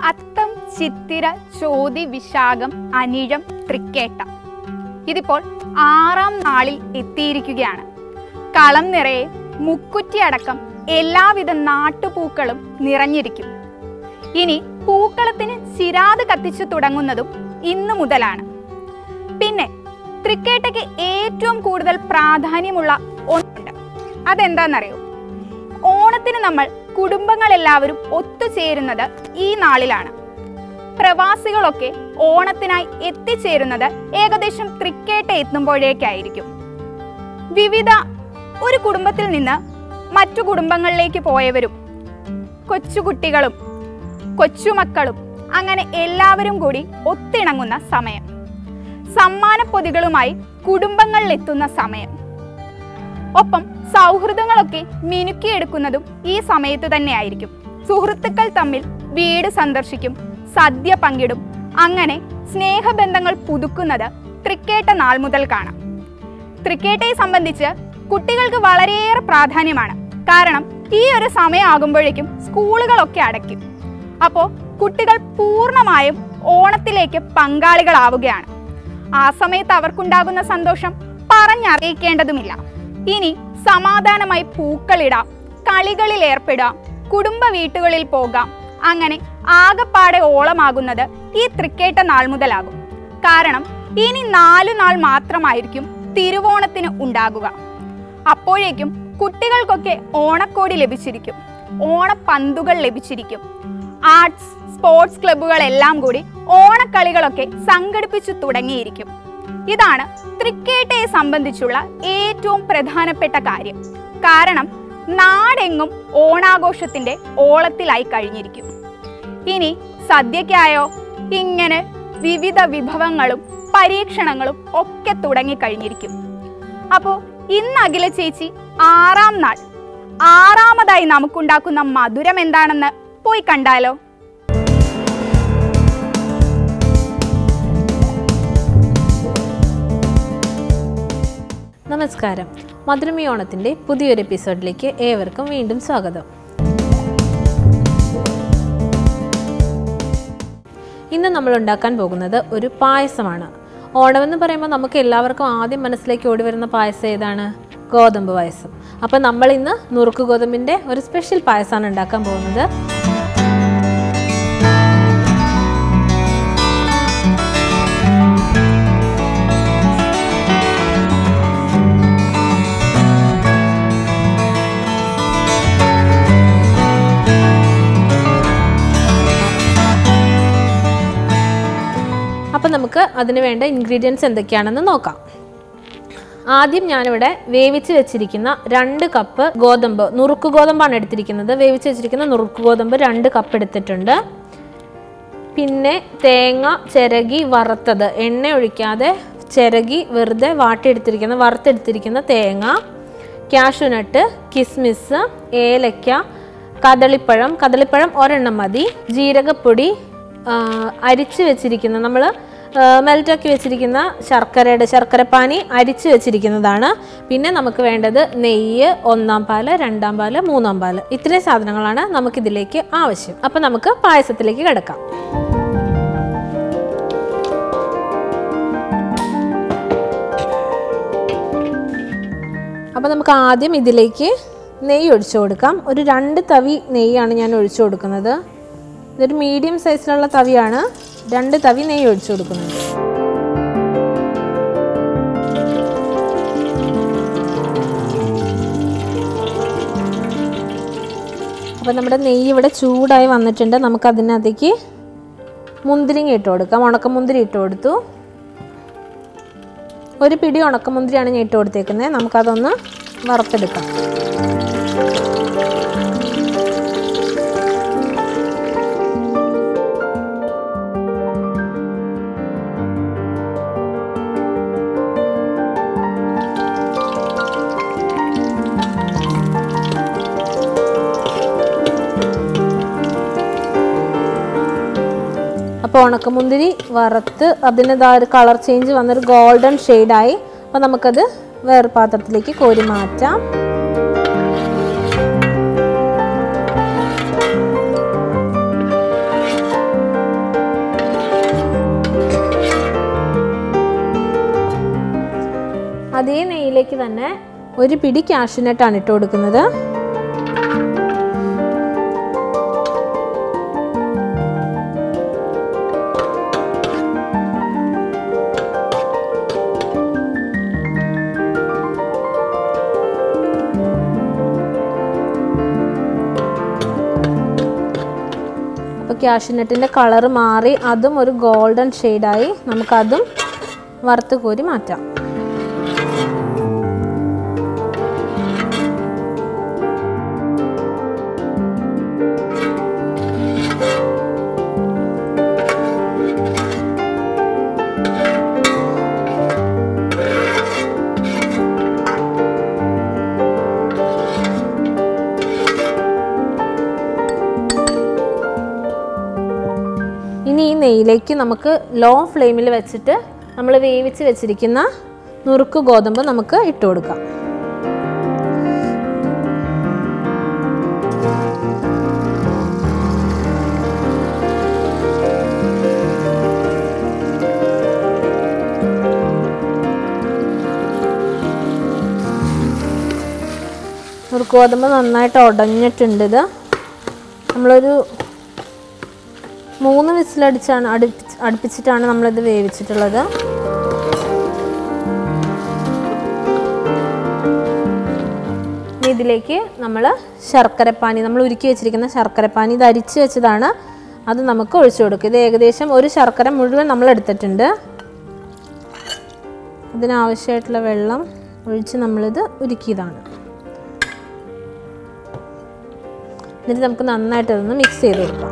അത്തം ചിത്തിര ചോതി വിശാഖം അനിഴം തൃക്കേട്ട ഇതിപ്പോൾ ആറാം നാളിൽ എത്തിയിരിക്കുകയാണ് കളം നിറയെ മുക്കുറ്റി അടക്കം എല്ലാവിധ നാട്ടുപൂക്കളും നിറഞ്ഞിരിക്കും ഇനി പൂക്കളത്തിന് ചിരാത് കത്തിച്ചു തുടങ്ങുന്നതും ഇന്നു മുതലാണ് പിന്നെ തൃക്കേട്ടയ്ക്ക് ഏറ്റവും കൂടുതൽ പ്രാധാന്യമുള്ള ഒന്നുണ്ട് അതെന്താണെന്നറിയോ ഓണത്തിന് നമ്മൾ കുടുംബങ്ങളെല്ലാവരും ഒത്തുചേരുന്നത് ഈ നാളിലാണ് പ്രവാസികളൊക്കെ ഓണത്തിനായി എത്തിച്ചേരുന്നത് ഏകദേശം തൃക്കേട്ട എത്തുമ്പോഴേക്കായിരിക്കും വിവിധ ഒരു കുടുംബത്തിൽ നിന്ന് മറ്റു കുടുംബങ്ങളിലേക്ക് പോയവരും കൊച്ചുകുട്ടികളും കൊച്ചുമക്കളും അങ്ങനെ എല്ലാവരും കൂടി ഒത്തിണങ്ങുന്ന സമയം സമ്മാനപ്പൊതികളുമായി കുടുംബങ്ങളിലെത്തുന്ന സമയം ഒപ്പം സൗഹൃദങ്ങളൊക്കെ മിനുക്കിയെടുക്കുന്നതും ഈ സമയത്ത് തന്നെയായിരിക്കും സുഹൃത്തുക്കൾ തമ്മിൽ വീട് സന്ദർശിക്കും സദ്യ പങ്കിടും അങ്ങനെ സ്നേഹബന്ധങ്ങൾ പുതുക്കുന്നത് തൃക്കേട്ട നാൾ മുതൽ കാണാം തൃക്കേട്ടയെ സംബന്ധിച്ച് കുട്ടികൾക്ക് വളരെയേറെ പ്രാധാന്യമാണ് കാരണം ഈ ഒരു സമയമാകുമ്പോഴേക്കും സ്കൂളുകളൊക്കെ അടയ്ക്കും അപ്പോൾ കുട്ടികൾ പൂർണ്ണമായും ഓണത്തിലേക്ക് പങ്കാളികളാവുകയാണ് ആ സമയത്ത് അവർക്കുണ്ടാകുന്ന സന്തോഷം പറഞ്ഞറിയിക്കേണ്ടതുമില്ല ഇനി സമാധാനമായി പൂക്കളിടാം കളികളിൽ ഏർപ്പെടാം കുടുംബ വീട്ടുകളിൽ പോകാം അങ്ങനെ ആകപ്പാടെ ഓളമാകുന്നത് ഈ തൃക്കേട്ട നാൾ മുതലാകും കാരണം ഇനി നാലു നാൾ മാത്രമായിരിക്കും തിരുവോണത്തിന് ഉണ്ടാകുക അപ്പോഴേക്കും കുട്ടികൾക്കൊക്കെ ഓണക്കോടി ലഭിച്ചിരിക്കും ഓണപ്പന്തുകൾ ലഭിച്ചിരിക്കും ആർട്സ് സ്പോർട്സ് ക്ലബ്ബുകളെല്ലാം കൂടി ഓണക്കളികളൊക്കെ സംഘടിപ്പിച്ചു തുടങ്ങിയിരിക്കും ഇതാണ് തൃക്കേട്ടയെ സംബന്ധിച്ചുള്ള ഏറ്റവും പ്രധാനപ്പെട്ട കാര്യം കാരണം നാടെങ്ങും ഓണാഘോഷത്തിന്റെ ഓളത്തിലായി കഴിഞ്ഞിരിക്കും ഇനി സദ്യക്കായോ ഇങ്ങനെ വിവിധ വിഭവങ്ങളും പരീക്ഷണങ്ങളും ഒക്കെ തുടങ്ങിക്കഴിഞ്ഞിരിക്കും അപ്പോൾ ഇന്ന് അഖില ചേച്ചി ആറാം നാൾ ആറാമതായി നമുക്കുണ്ടാക്കുന്ന മധുരം എന്താണെന്ന് പോയി കണ്ടാലോ നമസ്കാരം മധുരമി ഓണത്തിൻ്റെ പുതിയൊരു എപ്പിസോഡിലേക്ക് ഏവർക്കും വീണ്ടും സ്വാഗതം ഇന്ന് നമ്മൾ ഉണ്ടാക്കാൻ പോകുന്നത് ഒരു പായസമാണ് ഓണമെന്ന് പറയുമ്പോൾ നമുക്ക് എല്ലാവർക്കും ആദ്യം മനസ്സിലേക്ക് ഓടി വരുന്ന പായസം ഏതാണ് ഗോതമ്പ് പായസം അപ്പം നമ്മൾ ഇന്ന് നുറുക്ക് ഗോതമ്പിൻ്റെ ഒരു സ്പെഷ്യൽ പായസമാണ് ഉണ്ടാക്കാൻ പോകുന്നത് അപ്പം നമുക്ക് അതിന് വേണ്ട ഇൻഗ്രീഡിയൻസ് എന്തൊക്കെയാണെന്ന് നോക്കാം ആദ്യം ഞാനിവിടെ വേവിച്ച് വെച്ചിരിക്കുന്ന രണ്ട് കപ്പ് ഗോതമ്പ് നുറുക്ക് ഗോതമ്പാണ് എടുത്തിരിക്കുന്നത് വേവിച്ച് വെച്ചിരിക്കുന്ന നുറുക്ക് ഗോതമ്പ് രണ്ട് കപ്പ് എടുത്തിട്ടുണ്ട് പിന്നെ തേങ്ങ ചിരകി വറുത്തത് എണ്ണ ഒഴിക്കാതെ ചിരകി വെറുതെ വാട്ടിയെടുത്തിരിക്കുന്ന വറുത്തെടുത്തിരിക്കുന്ന തേങ്ങ കാഷ്യൂനട്ട് കിസ്മിസ് ഏലക്ക കദളിപ്പഴം കദളിപ്പഴം ഒരെണ്ണം മതി ജീരകപ്പൊടി ആ, അരിച്ച് വെച്ചിരിക്കുന്ന നമ്മൾ മെൽറ്റാക്കി വെച്ചിരിക്കുന്ന ശർക്കരയുടെ ശർക്കരപ്പാനി അരിച്ച് വെച്ചിരിക്കുന്നതാണ് പിന്നെ നമുക്ക് വേണ്ടത് നെയ്യ് ഒന്നാം പാല് രണ്ടാം പാല് മൂന്നാം പാല് ഇത്രയും സാധനങ്ങളാണ് നമുക്കിതിലേക്ക് ആവശ്യം അപ്പം നമുക്ക് പായസത്തിലേക്ക് കിടക്കാം അപ്പോൾ നമുക്ക് ആദ്യം ഇതിലേക്ക് നെയ്യ് ഒഴിച്ചു കൊടുക്കാം ഒരു രണ്ട് തവി നെയ്യാണ് ഞാൻ ഒഴിച്ചു കൊടുക്കുന്നത് ഇതൊരു മീഡിയം സൈസിലുള്ള തവിയാണ് രണ്ട് തവി നെയ്യ് ഒഴിച്ചു കൊടുക്കുന്നത് അപ്പോൾ നമ്മുടെ നെയ്യ് ഇവിടെ ചൂടായി വന്നിട്ടുണ്ട് നമുക്ക് അതിനകത്തേക്ക് മുന്തിരിങ്ങ ഇട്ട് കൊടുക്കാം ഉണക്കമുന്തിരി ഇട്ട് കൊടുത്തു ഒരു പിടി ഉണക്കമുന്തിരിയാണ് ഞാൻ ഇട്ട് കൊടുത്തേക്കുന്നത് നമുക്കതൊന്ന് വറുത്തെടുക്കാം അപ്പോൾ ഉണക്കമുന്തിരി വറുത്ത് അതിന് ഇതാ ഒരു കളർ ചേഞ്ച് വന്നൊരു ഗോൾഡൻ ഷെയ്ഡായി അപ്പോൾ നമുക്കത് വേറെ പാത്രത്തിലേക്ക് കോരി മാറ്റാം അതേ നെയ്യിലേക്ക് തന്നെ ഒരു പിടി കാഷ്യൂനട്ടാണ് ഇട്ട് കൊടുക്കുന്നത് അപ്പോൾ കാഷ്യൂനട്ടിൻ്റെ കളർ മാറി അതും ഒരു ഗോൾഡൻ ഷെയ്ഡായി നമുക്കതും വറുത്ത് കോരി മാറ്റാം ഇനി ഈ നെയ്യിലേക്ക് നമുക്ക് ലോ ഫ്ലെയിമിൽ വെച്ചിട്ട് നമ്മൾ വേവിച്ച് വെച്ചിരിക്കുന്ന നുറുക്ക് ഗോതമ്പ് നമുക്ക് ഇട്ട് കൊടുക്കാം നുറുക്ക് ഗോതമ്പ് നന്നായിട്ട് ഉടഞ്ഞിട്ടുണ്ട് ഇത് നമ്മളൊരു മൂന്ന് വിസിലടിച്ചാണ് അടുപ്പിച്ച് അടുപ്പിച്ചിട്ടാണ് നമ്മളിത് വേവിച്ചിട്ടുള്ളത് ഇനി ഇതിലേക്ക് നമ്മൾ ശർക്കരപ്പാനി നമ്മൾ ഉരുക്കി വെച്ചിരിക്കുന്ന ശർക്കരപ്പാനി ഇത് അരിച്ച് വെച്ചതാണ് അത് നമുക്ക് ഒഴിച്ചു കൊടുക്കും ഇത് ഏകദേശം ഒരു ശർക്കര മുഴുവൻ നമ്മൾ എടുത്തിട്ടുണ്ട് ഇതിനാവശ്യമായിട്ടുള്ള വെള്ളം ഒഴിച്ച് നമ്മളിത് ഉരുക്കിയതാണ് എന്നിട്ട് നമുക്ക് നന്നായിട്ട് ഇതൊന്ന് മിക്സ് ചെയ്ത് കൊടുക്കാം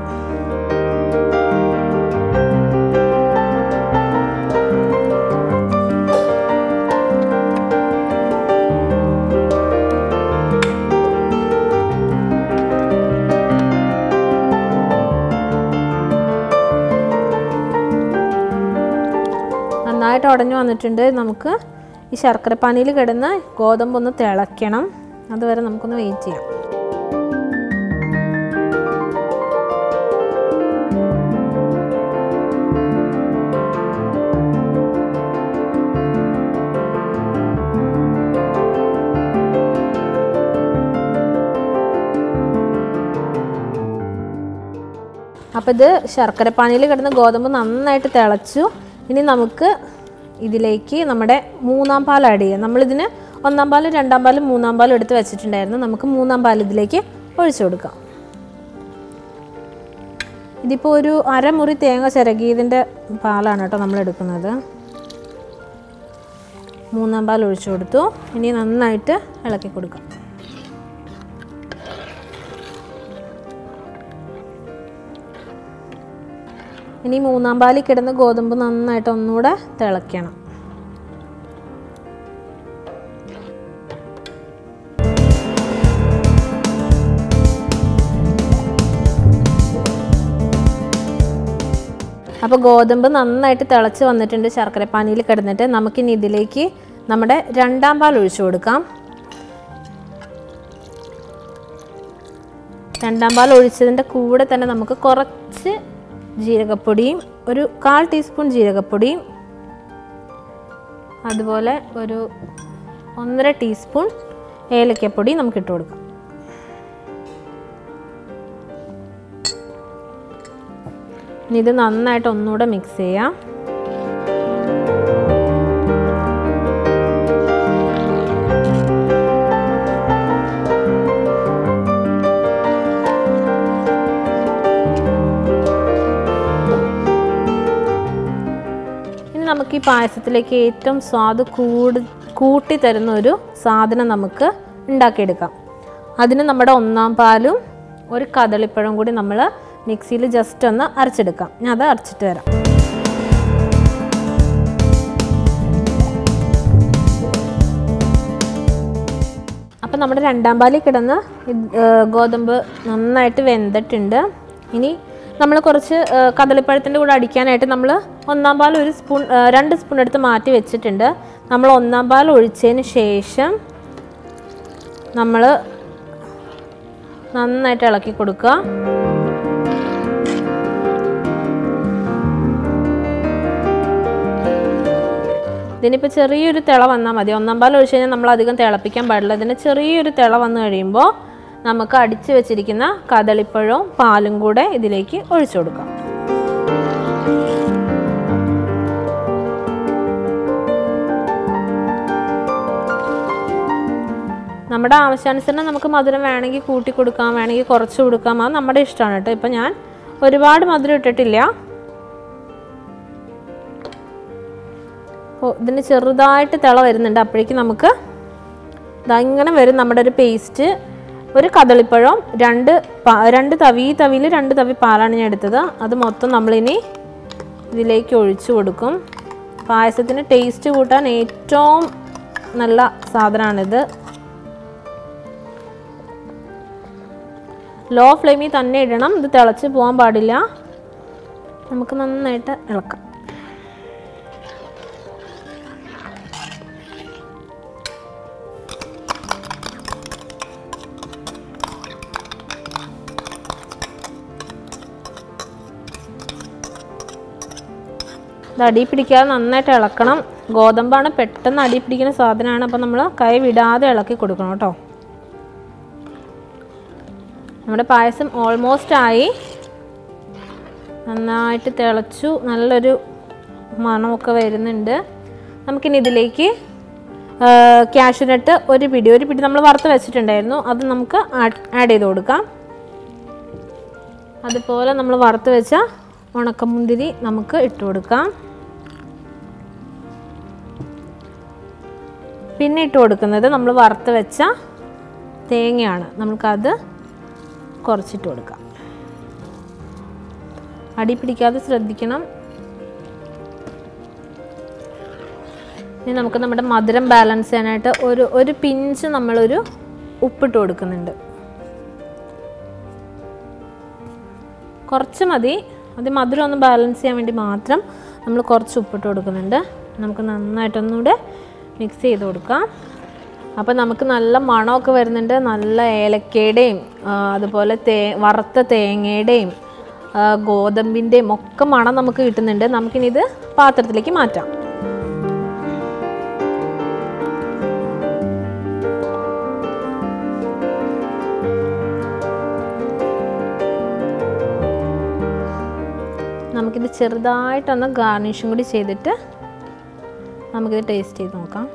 നന്നായിട്ട് ഉടഞ്ഞു വന്നിട്ടുണ്ട് നമുക്ക് ഈ ശർക്കരപ്പാനിയിൽ കിടന്ന് ഗോതമ്പ് ഒന്ന് തിളയ്ക്കണം അതുവരെ നമുക്കൊന്ന് വെയിറ്റ് ചെയ്യാം അപ്പോൾ ഇത് ശർക്കരപ്പാനിയിൽ കിടന്ന് ഗോതമ്പ് നന്നായിട്ട് തിളച്ചു ഇനി നമുക്ക് ഇതിലേക്ക് നമ്മുടെ മൂന്നാം പാൽ ആഡ് ചെയ്യാം നമ്മളിതിന് ഒന്നാം പാലും രണ്ടാം പാലും മൂന്നാം പാലും എടുത്ത് വെച്ചിട്ടുണ്ടായിരുന്നു നമുക്ക് മൂന്നാം പാൽ ഇതിലേക്ക് ഒഴിച്ചു കൊടുക്കാം ഇതിപ്പോൾ ഒരു അരമുറി തേങ്ങ ചിരകിയതിൻ്റെ പാലാണ് കേട്ടോ നമ്മൾ എടുക്കുന്നത് മൂന്നാം പാൽ ഒഴിച്ചു കൊടുത്തു ഇനി നന്നായിട്ട് ഇളക്കി കൊടുക്കാം ഇനി മൂന്നാം പാലിൽ കിടന്ന് ഗോതമ്പ് നന്നായിട്ട് ഒന്നുകൂടെ തിളയ്ക്കണം അപ്പോൾ ഗോതമ്പ് നന്നായിട്ട് തിളച്ച് വന്നിട്ടുണ്ട് ശർക്കരപ്പാനിയിൽ കിടന്നിട്ട് നമുക്കിനി ഇതിലേക്ക് നമ്മുടെ രണ്ടാം പാൽ ഒഴിച്ചു കൊടുക്കാം രണ്ടാം പാൽ ഒഴിച്ചതിൻ്റെ കൂടെ തന്നെ നമുക്ക് കുറച്ച് ജീരകപ്പൊടിയും ഒരു കാൽ ടീസ്പൂൺ ജീരകപ്പൊടിയും അതുപോലെ ഒരു ഒന്നര ടീസ്പൂൺ ഏലക്കപ്പൊടി നമുക്ക് ഇട്ട് കൊടുക്കാം ഇനി ഇത് നന്നായിട്ട് ഒന്നുകൂടെ മിക്സ് ചെയ്യാം ഇനി നമുക്ക് ഈ പായസത്തിലേക്ക് ഏറ്റവും സ്വാദ് കൂട് കൂട്ടി തരുന്ന ഒരു സാധനം നമുക്ക് ഉണ്ടാക്കിയെടുക്കാം അതിന് നമ്മുടെ ഒന്നാം പാലും ഒരു കദളിപ്പഴം കൂടി നമ്മൾ മിക്സിയിൽ ജസ്റ്റ് ഒന്ന് അരച്ചെടുക്കാം ഞാൻ അത് അരച്ചിട്ട് വരാം അപ്പം നമ്മുടെ രണ്ടാം പാലിൽ കിടന്ന് ഇത്, ഏർ, ഗോതമ്പ് നന്നായിട്ട് വെന്തിട്ടുണ്ട് ഇനി നമ്മൾ കുറച്ച് ഏർ, കദളിപ്പഴത്തിൻ്റെ കൂടെ അടിക്കാനായിട്ട് നമ്മൾ ഒന്നാം പാൽ ഒരു സ്പൂൺ ഏർ, രണ്ട് സ്പൂൺ എടുത്ത് മാറ്റി വെച്ചിട്ടുണ്ട് നമ്മൾ ഒന്നാം പാൽ ഒഴിച്ചതിന് ശേഷം നമ്മൾ നന്നായിട്ട് ഇളക്കി കൊടുക്കുക ഇതിനിപ്പോൾ ചെറിയൊരു തിള വന്നാൽ മതി ഒന്നാം പാൽ ഒഴിച്ച് കഴിഞ്ഞാൽ നമ്മൾ അധികം തിളപ്പിക്കാൻ പാടില്ല ഇതിന് ചെറിയൊരു തിള വന്നു കഴിയുമ്പോൾ നമുക്ക് അടിച്ചു വെച്ചിരിക്കുന്ന കദളിപ്പഴവും പാലും കൂടെ ഇതിലേക്ക് ഒഴിച്ചു കൊടുക്കാം നമ്മുടെ ആവശ്യാനുസരണം നമുക്ക് മധുരം വേണമെങ്കിൽ കൂട്ടി കൊടുക്കാം വേണമെങ്കിൽ കുറച്ച് കൊടുക്കാം അത് നമ്മുടെ ഇഷ്ടമാണ് കേട്ടോ ഇപ്പം ഞാൻ ഒരുപാട് മധുരം ഇട്ടിട്ടില്ല അപ്പോൾ ഇതിന് ചെറുതായിട്ട് തിള വരുന്നുണ്ട് അപ്പോഴേക്കും നമുക്ക് ഇതാ ഇങ്ങനെ വരും നമ്മുടെ ഒരു പേസ്റ്റ് ഒരു കദളിപ്പഴം രണ്ട് പ- രണ്ട് തവി ഈ തവിയിൽ രണ്ട് തവി പാലാണ് ഞാൻ എടുത്തത് അത് മൊത്തം നമ്മളിനി ഇതിലേക്ക് ഒഴിച്ചു കൊടുക്കും പായസത്തിന് ടേസ്റ്റ് കൂട്ടാൻ ഏറ്റവും നല്ല സാധനമാണിത് ലോ ഫ്ലെയിമിൽ തന്നെ ഇടണം ഇത് തിളച്ച് പോകാൻ പാടില്ല നമുക്ക് നന്നായിട്ട് ഇളക്കാം ഇത് അടി പിടിക്കാതെ നന്നായിട്ട് ഇളക്കണം ഗോതമ്പാണ് പെട്ടെന്ന് അടി പിടിക്കുന്ന സാധനമാണ് അപ്പോൾ നമ്മൾ കൈ വിടാതെ ഇളക്കി കൊടുക്കണം കേട്ടോ നമ്മുടെ പായസം ഓൾമോസ്റ്റ് ആയി നന്നായിട്ട് തിളച്ചു നല്ലൊരു മണമൊക്കെ വരുന്നുണ്ട് നമുക്കിനി ഇതിലേക്ക് ക്യാഷ്യൂനട്ട് ഒരു പിടി ഒരു പിടി നമ്മൾ വറുത്ത് വെച്ചിട്ടുണ്ടായിരുന്നു അത് നമുക്ക് ആഡ് ചെയ്ത് കൊടുക്കാം അതുപോലെ നമ്മൾ വറുത്ത് വെച്ച ഉണക്കമുന്തിരി നമുക്ക് ഇട്ട് കൊടുക്കാം പിന്നെ ഇട്ട് കൊടുക്കുന്നത് നമ്മൾ വറുത്ത് വെച്ച തേങ്ങയാണ് നമുക്കത് കുറച്ചിട്ട് കൊടുക്കാം അടി പിടിക്കാതെ ശ്രദ്ധിക്കണം ഇനി നമുക്ക് നമ്മുടെ മധുരം ബാലൻസ് ചെയ്യാനായിട്ട് ഒരു ഒരു പിഞ്ച് നമ്മളൊരു ഉപ്പിട്ട് കൊടുക്കുന്നുണ്ട് കുറച്ച് മതി അത് മധുരം ഒന്ന് ബാലൻസ് ചെയ്യാൻ വേണ്ടി മാത്രം നമ്മൾ കുറച്ച് ഉപ്പിട്ട് കൊടുക്കുന്നുണ്ട് നമുക്ക് നന്നായിട്ടൊന്നുകൂടെ മിക്സ് ചെയ്ത് കൊടുക്കാം അപ്പോൾ നമുക്ക് നല്ല മണമൊക്കെ വരുന്നുണ്ട് നല്ല ഏലക്കയുടെയും ആ, അതുപോലെ തേ വറുത്ത തേങ്ങയുടെയും ആ, ഗോതമ്പിൻ്റെയും ഒക്കെ മണം നമുക്ക് കിട്ടുന്നുണ്ട് നമുക്കിനി ഇത് പാത്രത്തിലേക്ക് മാറ്റാം നമുക്കിത് ചെറുതായിട്ടൊന്ന് ഗാർണിഷും കൂടി ചെയ്തിട്ട് നമുക്കിത് ടേസ്റ്റ് ചെയ്ത് നോക്കാം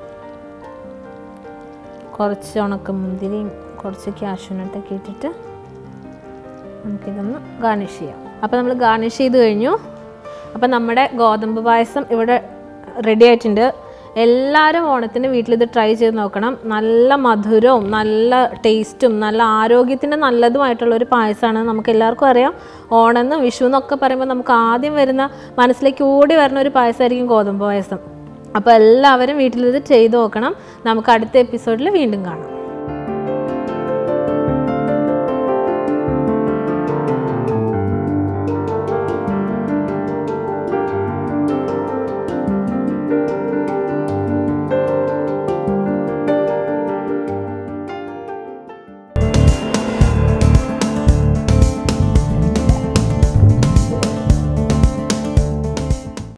കുറച്ച് ഉണക്കമുന്തിരിയും കുറച്ച് കാഷ്യൂനട്ടൊക്കെ ഇട്ടിട്ട് നമുക്കിതൊന്ന് ഗാർണിഷ് ചെയ്യാം അപ്പോൾ നമ്മൾ ഗാർണിഷ് ചെയ്ത് കഴിഞ്ഞു അപ്പോൾ നമ്മുടെ ഗോതമ്പ് പായസം ഇവിടെ റെഡി ആയിട്ടുണ്ട് എല്ലാവരും ഓണത്തിന് വീട്ടിൽ ഇത് ട്രൈ ചെയ്ത് നോക്കണം നല്ല മധുരവും നല്ല ടേസ്റ്റും നല്ല ആരോഗ്യത്തിന് നല്ലതുമായിട്ടുള്ള ഒരു പായസമാണ് നമുക്ക് എല്ലാവർക്കും അറിയാം ഓണമെന്നും വിഷു എന്നൊക്കെ പറയുമ്പോൾ നമുക്ക് ആദ്യം വരുന്ന മനസ്സിലേക്ക് ഓടി വരുന്ന ഒരു പായസമായിരിക്കും ഗോതമ്പ് പായസം അപ്പോൾ എല്ലാവരും വീട്ടിലിത് ചെയ്ത് നോക്കണം നമുക്ക് അടുത്ത എപ്പിസോഡിൽ വീണ്ടും കാണാം